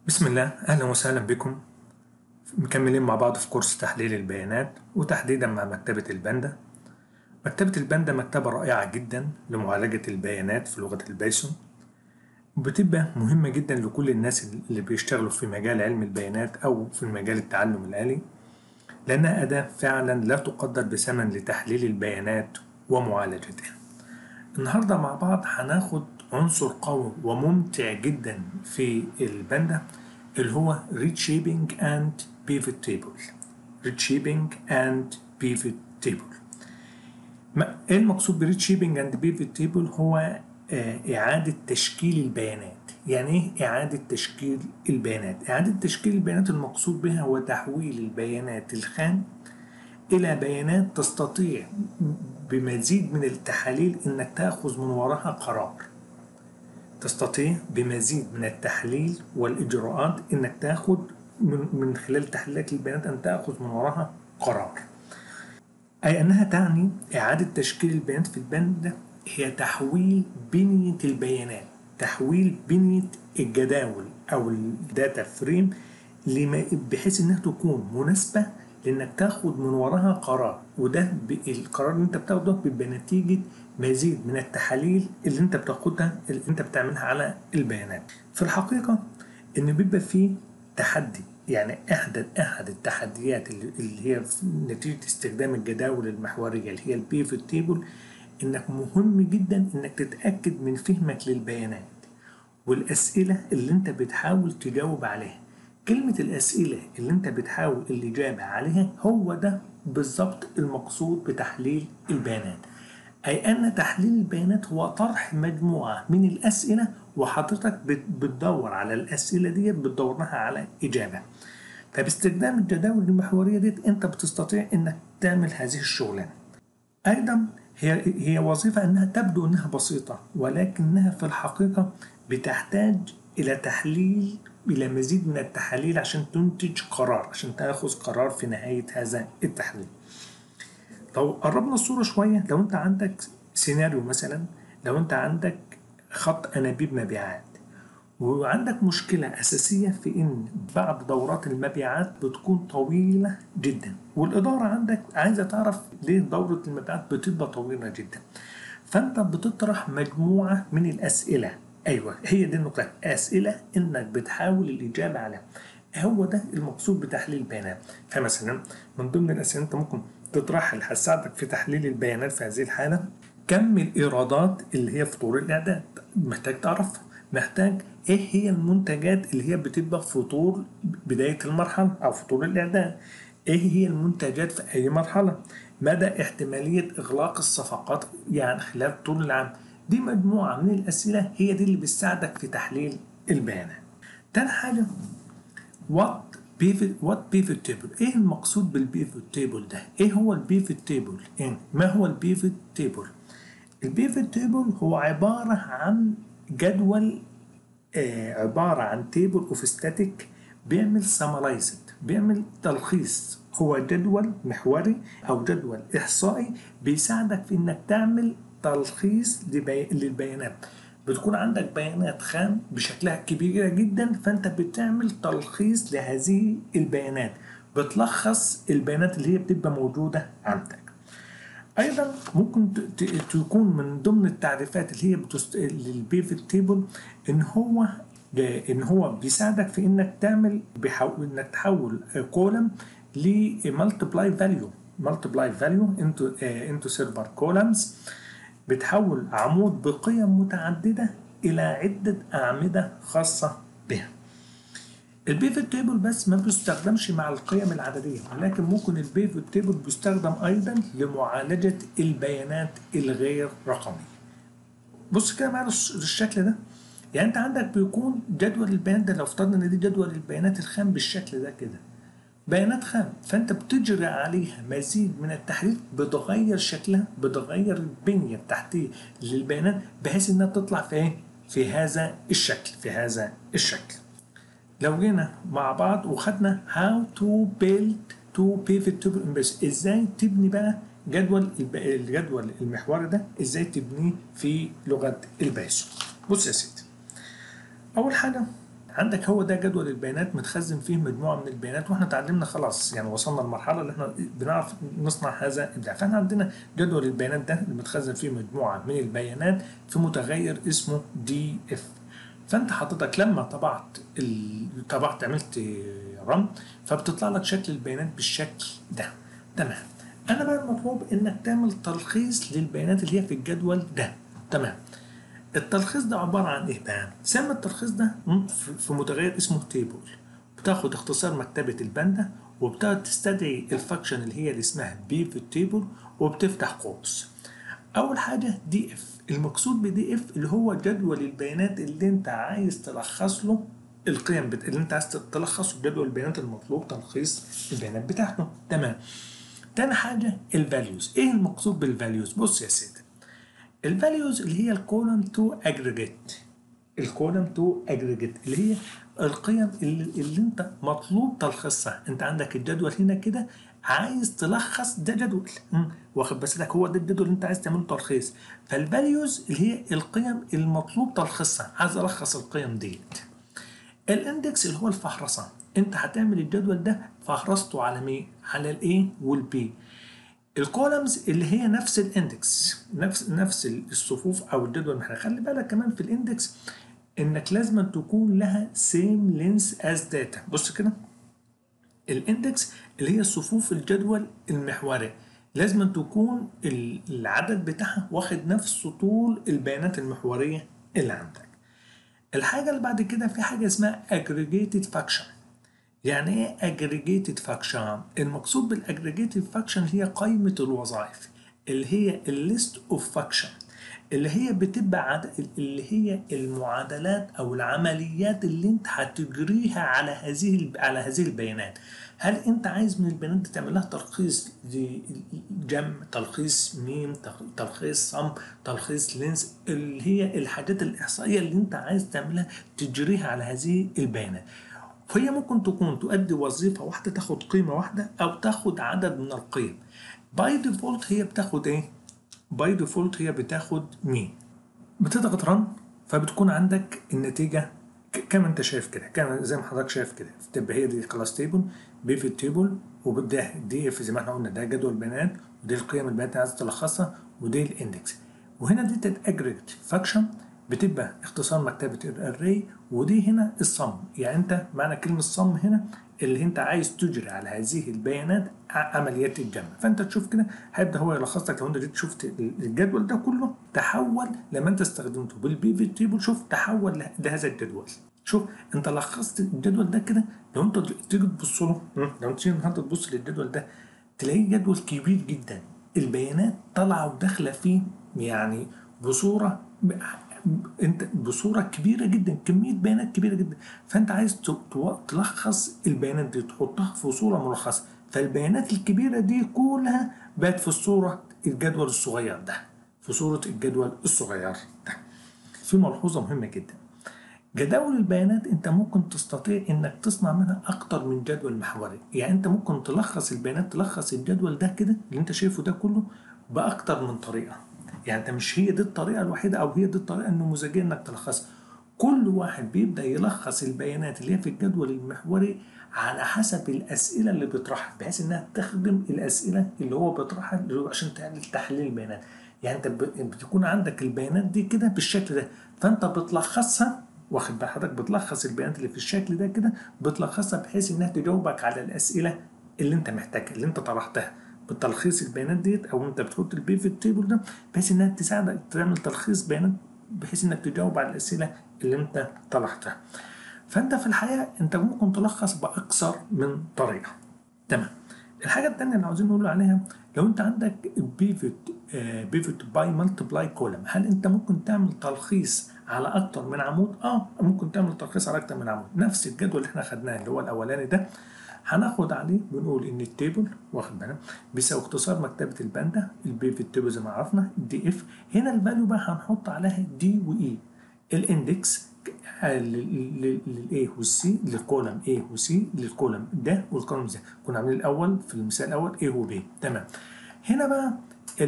بسم الله أهلا وسهلا بكم مكملين مع بعض في كورس تحليل البيانات وتحديدا مع مكتبة الباندا مكتبة الباندا مكتبة رائعة جدا لمعالجة البيانات في لغة البايثون وبتبقى مهمة جدا لكل الناس اللي بيشتغلوا في مجال علم البيانات أو في مجال التعلم الآلي لأنها أداة فعلا لا تقدر بثمن لتحليل البيانات ومعالجتها النهاردة مع بعض هناخد عنصر قوي وممتع جدا في الباندا اللي هو reshaping and pivot table reshaping and pivot table ما ايه المقصود ب reshaping and pivot table هو آه إعادة تشكيل البيانات يعني ايه إعادة تشكيل البيانات إعادة تشكيل البيانات المقصود بها هو تحويل البيانات الخام إلى بيانات تستطيع بمزيد من التحاليل إنك تأخذ من وراها قرار تستطيع بمزيد من التحليل والإجراءات إنك تأخذ من, من خلال تحليلك البيانات أن تأخذ من وراها قرار أي أنها تعني إعادة تشكيل البيانات في البند هي تحويل بنية البيانات تحويل بنية الجداول أو الداتا فريم بحيث إنها تكون مناسبة لانك تاخد من وراها قرار وده القرار اللي انت بتاخده بيبقى نتيجه مزيد من التحاليل اللي انت بتاخدها اللي انت بتعملها على البيانات في الحقيقه ان بيبقى فيه تحدي يعني احد احد التحديات اللي هي نتيجه استخدام الجداول المحوريه اللي هي البيفوت تيبل انك مهم جدا انك تتاكد من فهمك للبيانات والاسئله اللي انت بتحاول تجاوب عليها كلمة الأسئلة اللي أنت بتحاول الإجابة عليها هو ده بالظبط المقصود بتحليل البيانات أي أن تحليل البيانات هو طرح مجموعة من الأسئلة وحضرتك بتدور على الأسئلة دي بتدور لها على إجابة فباستخدام الجداول المحورية دي أنت بتستطيع أنك تعمل هذه الشغلانة أيضا هي هي وظيفة أنها تبدو أنها بسيطة ولكنها في الحقيقة بتحتاج إلى تحليل إلى مزيد من التحاليل عشان تنتج قرار عشان تاخذ قرار في نهاية هذا التحليل لو قربنا الصورة شوية لو أنت عندك سيناريو مثلا لو أنت عندك خط أنابيب مبيعات وعندك مشكلة أساسية في إن بعض دورات المبيعات بتكون طويلة جدا والإدارة عندك عايزة تعرف ليه دورة المبيعات بتبقى طويلة جدا فأنت بتطرح مجموعة من الأسئلة ايوه هي دي النقطة أسئلة إنك بتحاول الإجابة عليها هو ده المقصود بتحليل البيانات فمثلا من ضمن الأسئلة أنت ممكن تطرحها اللي هتساعدك في تحليل البيانات في هذه الحالة كم الإيرادات اللي هي فطور الإعداد محتاج تعرفها محتاج إيه هي المنتجات اللي هي بتبقى فطور بداية المرحلة أو فطور الإعداد إيه هي المنتجات في أي مرحلة مدى احتمالية إغلاق الصفقات يعني خلال طول العام دي مجموعة من الأسئلة هي دي اللي بتساعدك في تحليل البيانات. تاني حاجة what pivot what pivot table ايه المقصود بالبيفوت تيبل ده؟ ايه هو البيفوت تيبل؟ يعني ما هو البيفوت تيبل؟ البيفوت تيبل هو عبارة عن جدول آه عبارة عن تيبل اوف ستاتيك بيعمل سمرايزد بيعمل تلخيص هو جدول محوري او جدول احصائي بيساعدك في انك تعمل تلخيص للبيانات بتكون عندك بيانات خام بشكلها كبيرة جدا فانت بتعمل تلخيص لهذه البيانات بتلخص البيانات اللي هي بتبقى موجودة عندك ايضا ممكن تكون من ضمن التعريفات اللي هي بتست... للبيفت تيبل ان هو ان هو بيساعدك في انك تعمل بيحاول انك تحول كولم لمالتبلاي فاليو مالتبلاي فاليو انتو انتو سيرفر كولمز بتحول عمود بقيم متعددة إلى عدة أعمدة خاصة بها البيفت تيبل بس ما بيستخدمش مع القيم العددية ولكن ممكن البيفت تيبل بيستخدم أيضا لمعالجة البيانات الغير رقمية بص كده معايا الشكل ده يعني انت عندك بيكون جدول البيانات ده لو افترضنا ان دي جدول البيانات الخام بالشكل ده كده بيانات خام فانت بتجري عليها مزيد من التحليل بتغير شكلها بتغير البنيه التحتيه للبيانات بحيث انها تطلع في ايه؟ في هذا الشكل في هذا الشكل لو جينا مع بعض وخدنا how to build to pivot table inverse ازاي تبني بقى جدول الجدول المحوري ده ازاي تبنيه في لغه البايثون بص يا سيدي اول حاجه عندك هو ده جدول البيانات متخزن فيه مجموعه من البيانات واحنا اتعلمنا خلاص يعني وصلنا للمرحله اللي احنا بنعرف نصنع هذا الابداع فاحنا عندنا جدول البيانات ده اللي متخزن فيه مجموعه من البيانات في متغير اسمه دي اف فانت حضرتك لما طبعت ال... طبعت عملت رن فبتطلع لك شكل البيانات بالشكل ده تمام انا بقى المطلوب انك تعمل تلخيص للبيانات اللي هي في الجدول ده تمام التلخيص ده عباره عن ايه بقى سمى التلخيص ده في متغير اسمه تيبل بتاخد اختصار مكتبه الباندا وبتقعد تستدعي الفانكشن اللي هي اللي اسمها بيفت تيبل وبتفتح قوس اول حاجه دي اف المقصود بدي اف اللي هو جدول البيانات اللي انت عايز تلخص له القيم بت... اللي انت عايز تلخصه جدول البيانات المطلوب تلخيص البيانات بتاعته تمام تاني حاجه الفاليوز ايه المقصود بالفاليوز بص يا سيدي الفاليوز اللي هي الكولم تو اجريجيت الكولم تو اجريجيت اللي هي القيم اللي, اللي انت مطلوب تلخيصها انت عندك الجدول هنا كده عايز تلخص ده جدول واخد بس لك هو ده الجدول اللي انت عايز تعمله تلخيص فالفاليوز اللي هي القيم المطلوب تلخيصها عايز الخص القيم ديت الاندكس اللي هو الفهرسه انت هتعمل الجدول ده فهرسته على مين على الاي والبي الكولمز اللي هي نفس الاندكس نفس نفس الصفوف او الجدول احنا خلي بالك كمان في الاندكس انك لازم تكون لها سيم لينس از داتا بص كده الاندكس اللي هي صفوف الجدول المحوري لازم تكون العدد بتاعها واخد نفس طول البيانات المحوريه اللي عندك الحاجه اللي بعد كده في حاجه اسمها aggregated function يعني ايه aggregated function المقصود بالاجريجيتد فانكشن هي قائمه الوظائف اللي هي الليست اوف فانكشن اللي هي بتبقى عد... اللي هي المعادلات او العمليات اللي انت هتجريها على هذه على هذه البيانات هل انت عايز من البيانات دي تعمل لها تلخيص جم تلخيص ميم تلخيص صم تلخيص لينس اللي هي الحاجات الاحصائيه اللي انت عايز تعملها تجريها على هذه البيانات فهي ممكن تكون تؤدي وظيفه واحده تاخد قيمه واحده او تاخد عدد من القيم باي ديفولت هي بتاخد ايه باي ديفولت هي بتاخد مين بتضغط رن فبتكون عندك النتيجه كما انت شايف كده كما زي ما حضرتك شايف كده تبقى هي دي كلاس تيبل بيفت تيبل وده دي اف زي ما احنا قلنا ده جدول بيانات ودي القيم اللي انت عايز تلخصها ودي الاندكس وهنا دي تتاجريت فاكشن بتبقى اختصار مكتبه الاري ودي هنا الصم يعني انت معنى كلمه صم هنا اللي انت عايز تجري على هذه البيانات عمليات الجمع فانت تشوف كده هيبدا هو يلخص لك لو انت جيت شفت الجدول ده كله تحول لما انت استخدمته بالبيفت تيبل شوف تحول لهذا الجدول شوف انت لخصت الجدول ده كده لو انت تيجي تبص له لو انت تيجي النهارده تبص للجدول ده تلاقيه جدول كبير جدا البيانات طالعه وداخله فيه يعني بصوره انت بصوره كبيره جدا كميه بيانات كبيره جدا فانت عايز تلخص البيانات دي تحطها في صوره ملخصه فالبيانات الكبيره دي كلها بقت في الصوره الجدول الصغير ده في صوره الجدول الصغير ده في ملحوظه مهمه جدا جداول البيانات انت ممكن تستطيع انك تصنع منها اكتر من جدول محوري يعني انت ممكن تلخص البيانات تلخص الجدول ده كده اللي انت شايفه ده كله باكتر من طريقه يعني انت مش هي دي الطريقه الوحيده او هي دي الطريقه النموذجيه انك تلخصها كل واحد بيبدا يلخص البيانات اللي هي في الجدول المحوري على حسب الاسئله اللي بيطرحها بحيث انها تخدم الاسئله اللي هو بيطرحها عشان تعمل تحليل البيانات يعني انت بتكون عندك البيانات دي كده بالشكل ده فانت بتلخصها واخد بال حضرتك بتلخص البيانات اللي في الشكل ده كده بتلخصها بحيث انها تجاوبك على الاسئله اللي انت محتاجها اللي انت طرحتها بتلخيص البيانات ديت او انت بتحط البيفت تيبل ده بحيث انها تساعدك تعمل تلخيص بيانات بحيث انك تجاوب على الاسئله اللي انت طرحتها فانت في الحقيقه انت ممكن تلخص باكثر من طريقه تمام الحاجه الثانيه اللي عاوزين نقول عليها لو انت عندك بيفت بيفت باي مالتبلاي كولم هل انت ممكن تعمل تلخيص على اكتر من عمود اه ممكن تعمل تلخيص على اكتر من عمود نفس الجدول اللي احنا خدناه اللي هو الاولاني ده هناخد عليه بنقول ان التيبل واخد بالك بيساوي اختصار مكتبه الباندا البيفت تيبل زي ما عرفنا دي اف هنا الفاليو بقى هنحط عليها دي واي الاندكس للاي والسي للكولم اي وسي للكولم ده والكولم ده كنا عاملين الاول في المثال الاول اي وبي تمام هنا بقى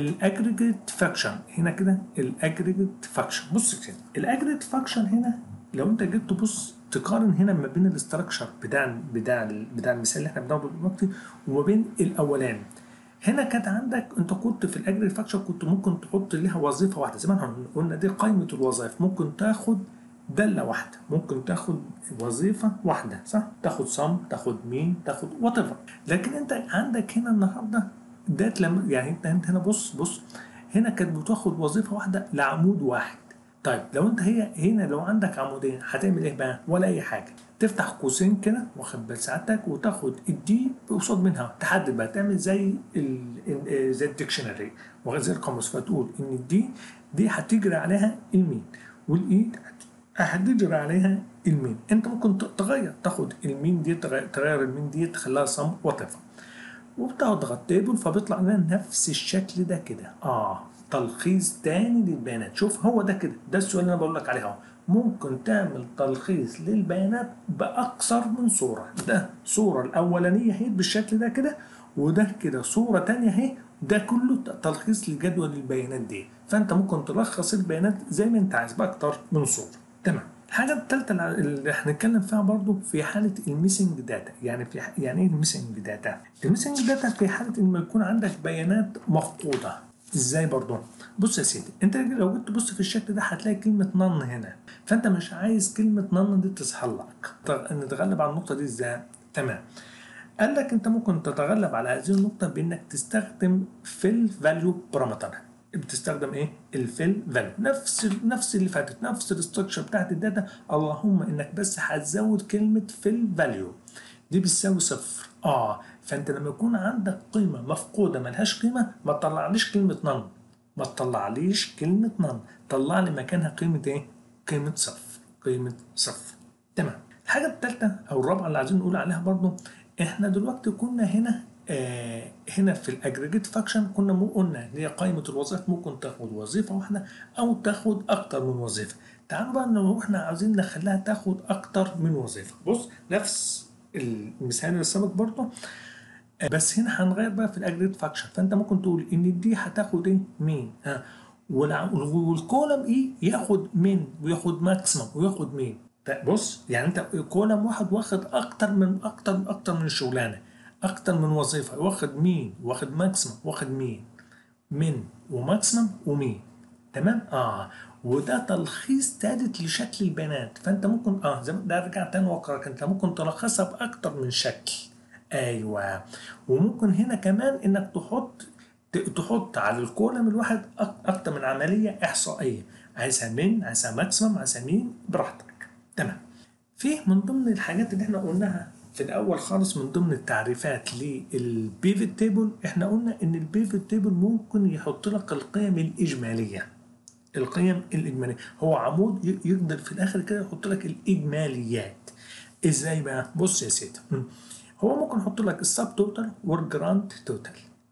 الاجريجيت فاكشن هنا كده الاجريجيت فاكشن بص كده الاجريجيت فاكشن هنا لو انت جيت تبص تقارن هنا ما بين الاستراكشر بتاع بتاع بتاع المثال اللي احنا بناخده دلوقتي وما بين الاولاني هنا كانت عندك انت كنت في الاجري فاكشن كنت ممكن تحط ليها وظيفه واحده زي ما احنا قلنا دي قائمه الوظائف ممكن تاخد داله واحده ممكن تاخد وظيفه واحده صح تاخد صم تاخد مين تاخد وات لكن انت عندك هنا النهارده دات لما يعني انت انت هنا بص بص هنا كانت بتاخد وظيفه واحده لعمود واحد طيب لو انت هي هنا لو عندك عمودين هتعمل ايه بقى ولا اي حاجه تفتح قوسين كده واخد بال سعادتك وتاخد الدي قصاد منها تحدد بقى تعمل زي ال زي الديكشنري وزي القاموس فتقول ان الدي دي هتجري عليها المين والاي هتجري عليها المين انت ممكن تغير تاخد المين دي تغير المين دي تخليها صم وات وبتضغط تيبل فبيطلع لنا نفس الشكل ده كده اه تلخيص تاني للبيانات شوف هو ده كده ده السؤال اللي انا بقول لك عليه اهو ممكن تعمل تلخيص للبيانات باكثر من صوره ده صوره الاولانيه اهي بالشكل ده كده وده كده صوره تانية اهي ده كله تلخيص لجدول البيانات دي فانت ممكن تلخص البيانات زي ما انت عايز باكتر من صوره تمام الحاجة الثالثة اللي هنتكلم فيها برضو في حالة الميسنج داتا يعني في يعني ايه الميسنج داتا؟ الميسنج داتا في حالة ان يكون عندك بيانات مفقودة ازاي برضو؟ بص يا سيدي انت لو جيت تبص في الشكل ده هتلاقي كلمة نن هنا فانت مش عايز كلمة نن دي تظهر لك نتغلب على النقطة دي ازاي؟ تمام قال لك انت ممكن تتغلب على هذه النقطة بانك تستخدم fill value parameter بتستخدم ايه؟ الفيل فاليو نفس نفس اللي فاتت نفس الاستراكشر بتاعت الداتا اللهم انك بس هتزود كلمه فيل فاليو دي بتساوي صفر اه فانت لما يكون عندك قيمه مفقوده ملهاش قيمه ما تطلعليش كلمه نن ما تطلعليش كلمه نن طلع لي مكانها قيمه ايه؟ قيمه صفر قيمه صفر تمام الحاجه الثالثه او الرابعه اللي عايزين نقول عليها برضو احنا دلوقتي كنا هنا آه هنا في الاجريجيت فاكشن كنا مو قلنا ان هي قائمه الوظائف ممكن تاخد وظيفه واحده او تاخد اكتر من وظيفه تعالوا بقى لو احنا عاوزين نخليها تاخد اكتر من وظيفه بص نفس المثال اللي سابق برضه آه بس هنا هنغير بقى في الاجريجيت فاكشن فانت ممكن تقول ان دي هتاخد ايه مين ها والكولم ايه ياخد مين وياخد ماكسيمم وياخد مين بص يعني انت كولم واحد واخد اكتر من اكتر اكتر من الشغلانه اكتر من وظيفه واخد مين واخد ماكسيمم واخد مين من وماكسيمم ومين تمام اه وده تلخيص ثالث لشكل البيانات فانت ممكن اه زي ده ارجع تاني واقرا انت ممكن تلخصها باكتر من شكل ايوه وممكن هنا كمان انك تحط تحط على الكولم الواحد اكتر من عمليه احصائيه عايزها من عايزها ماكسيمم عايزها مين براحتك تمام في من ضمن الحاجات اللي احنا قلناها في الاول خالص من ضمن التعريفات للبيفت تيبل احنا قلنا ان البيفت تيبل ممكن يحط لك القيم الاجماليه القيم الاجماليه هو عمود يقدر في الاخر كده يحط لك الاجماليات ازاي بقى بص يا سيدي هو ممكن يحط لك السب توتال والجراند توتال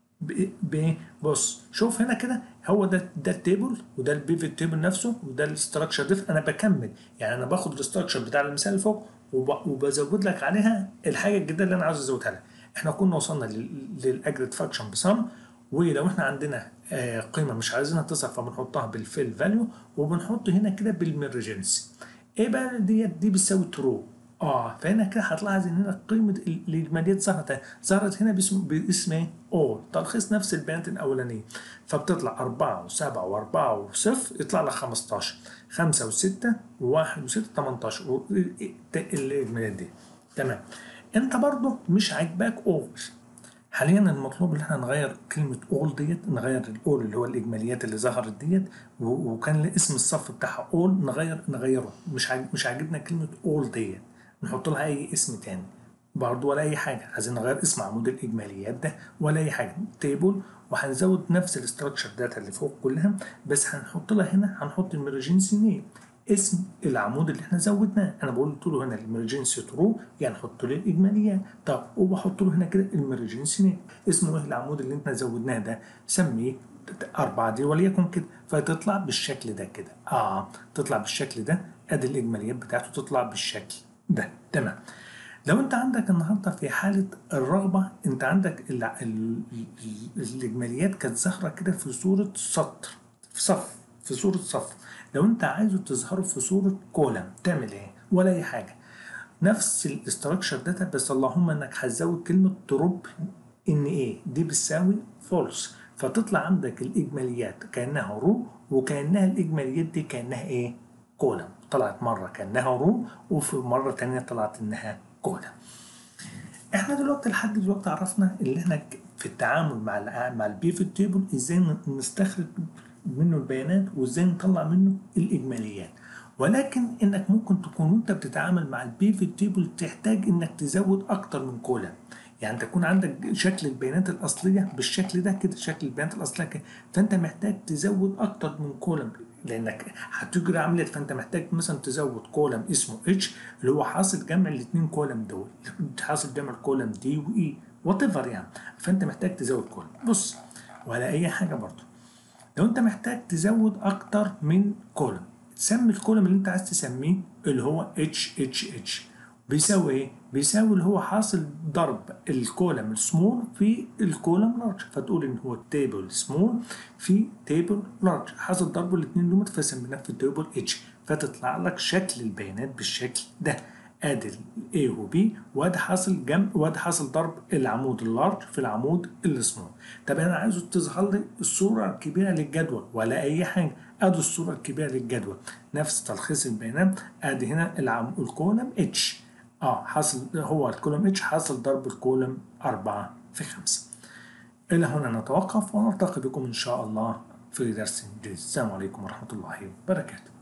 بايه بص شوف هنا كده هو ده ده التيبل وده البيفت تيبل نفسه وده الاستراكشر ديف انا بكمل يعني انا باخد الاستراكشر بتاع المثال اللي فوق وبزود لك عليها الحاجه الجديده اللي انا عاوز ازودها لك احنا كنا وصلنا للاجريت فاكشن بسم ولو احنا عندنا آه قيمه مش عايزينها تظهر فبنحطها بالفيل فاليو وبنحط هنا كده بالميرجنسي ايه بقى ديت دي بتساوي ترو اه فهنا كده هتلاحظ ان هنا قيمه الاجماليات ظهرت ظهرت هنا باسم باسم ايه؟ اول تلخيص نفس البيانات الاولانيه فبتطلع 4 و7 و4 و0 يطلع لك 15 5 و6 و1 و6 18 الاجماليات دي تمام انت برضو مش عاجباك اول حاليا المطلوب ان احنا نغير كلمه اول ديت نغير الاول اللي هو الاجماليات اللي ظهرت ديت وكان اسم الصف بتاعها اول نغير نغيره مش عاجب مش عاجبنا كلمه اول ديت نحط لها اي اسم تاني برضه ولا اي حاجه عايزين نغير اسم عمود الاجماليات ده ولا اي حاجه تيبل وهنزود نفس الاستراكشر داتا اللي فوق كلها بس هنحط لها هنا هنحط الميرجنسي نيم اسم العمود اللي احنا زودناه انا بقول له هنا الميرجنسي ترو يعني حط له الاجماليات طب وبحط له هنا كده الميرجنسي نيم اسمه ايه العمود اللي احنا زودناه ده سميه أربعة دي وليكن كده فتطلع بالشكل ده كده اه تطلع بالشكل ده ادي الاجماليات بتاعته تطلع بالشكل ده تمام لو انت عندك النهارده في حاله الرغبه انت عندك ال ال ال الاجماليات كانت ظاهره كده في صوره سطر في صف في صوره صف لو انت عايزه تظهره في صورة كولم تعمل ايه ولا اي حاجة نفس الاستراكشر داتا بس اللهم انك هتزود كلمة تروب ان ايه دي بتساوي فولس فتطلع عندك الاجماليات كانها رو وكانها الاجماليات دي كانها ايه كولم طلعت مرة كانها رو وفي مرة تانية طلعت انها كولم احنا دلوقتي لحد دلوقتي عرفنا اللي احنا في التعامل مع ال مع البيفت تيبل ازاي نستخرج منه البيانات وازاي نطلع منه الاجماليات ولكن انك ممكن تكون وانت بتتعامل مع البيفت تيبل تحتاج انك تزود اكتر من كولم يعني تكون عندك شكل البيانات الاصليه بالشكل ده كده شكل البيانات الاصليه كده فانت محتاج تزود اكتر من كولم لانك هتجري عمليه فانت محتاج مثلا تزود كولم اسمه اتش اللي هو حاصل جمع الاثنين كولم دول حاصل جمع الكولم دي واي وات ايفر يعني فانت محتاج تزود كولم بص ولا اي حاجه برضو لو انت محتاج تزود اكتر من كولم تسمي الكولم اللي انت عايز تسميه اللي هو اتش اتش اتش بيساوي ايه؟ بيساوي اللي هو حاصل ضرب الكولم السمول في الكولم لارج فتقول ان هو تيبل سمول في تيبل لارج حاصل ضرب الاثنين دول فسميناه في التيبل اتش فتطلع لك شكل البيانات بالشكل ده ادي A و B وادي حاصل جمع وادي حاصل ضرب العمود اللارج في العمود السمول طب انا عايزه تظهر لي الصوره الكبيره للجدول ولا اي حاجه ادي الصوره الكبيره للجدول نفس تلخيص البيانات ادي هنا العم... الكولم اتش اه حاصل هو الكولم اتش حاصل ضرب الكولم 4 في 5 الى هنا نتوقف ونلتقي بكم ان شاء الله في درس جديد السلام عليكم ورحمه الله وبركاته